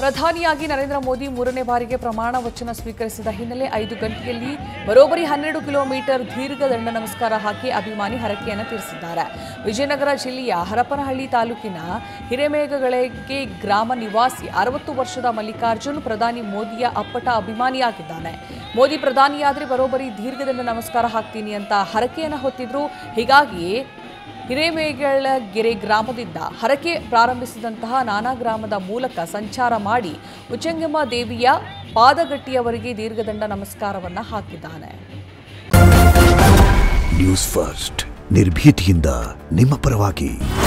ಪ್ರಧಾನಿಯಾಗಿ ನರೇಂದ್ರ ಮೋದಿ ಮೂರನೇ ಬಾರಿಗೆ ಪ್ರಮಾಣ ವಚನ ಸ್ವೀಕರಿಸಿದ ಹಿನ್ನೆಲೆ ಐದು ಗಂಟೆಯಲ್ಲಿ ಬರೋಬ್ಬರಿ ಹನ್ನೆರಡು ಕಿಲೋಮೀಟರ್ ದೀರ್ಘ ದಂಡ ನಮಸ್ಕಾರ ಹಾಕಿ ಅಭಿಮಾನಿ ಹರಕೆಯನ್ನು ತೀರಿಸಿದ್ದಾರೆ ವಿಜಯನಗರ ಜಿಲ್ಲೆಯ ಹರಪನಹಳ್ಳಿ ತಾಲೂಕಿನ ಹಿರೇಮೇಘಗಳಿಗೆ ಗ್ರಾಮ ನಿವಾಸಿ ಅರವತ್ತು ವರ್ಷದ ಮಲ್ಲಿಕಾರ್ಜುನ್ ಪ್ರಧಾನಿ ಮೋದಿಯ ಅಪ್ಪಟ ಅಭಿಮಾನಿಯಾಗಿದ್ದಾನೆ ಮೋದಿ ಪ್ರಧಾನಿಯಾದ್ರೆ ಬರೋಬ್ಬರಿ ದೀರ್ಘದಂಡ ನಮಸ್ಕಾರ ಹಾಕ್ತೀನಿ ಅಂತ ಹರಕೆಯನ್ನು ಹೊತ್ತಿದ್ರು ಹೀಗಾಗಿ ಹಿರೇಮೇಗಳಗೆರೆ ಗ್ರಾಮದಿಂದ ಹರಕೆ ಪ್ರಾರಂಭಿಸಿದಂತಹ ನಾನಾ ಗ್ರಾಮದ ಮೂಲಕ ಸಂಚಾರ ಮಾಡಿ ಉಚ್ಚಂಗಮ್ಮ ದೇವಿಯ ಪಾದಗಟ್ಟಿಯವರೆಗೆ ದೀರ್ಘದಂಡ ನಮಸ್ಕಾರವನ್ನ ಹಾಕಿದ್ದಾನೆ ನ್ಯೂಸ್ ಫಸ್ಟ್ ನಿರ್ಭೀತಿಯಿಂದ ನಿಮ್ಮ ಪರವಾಗಿ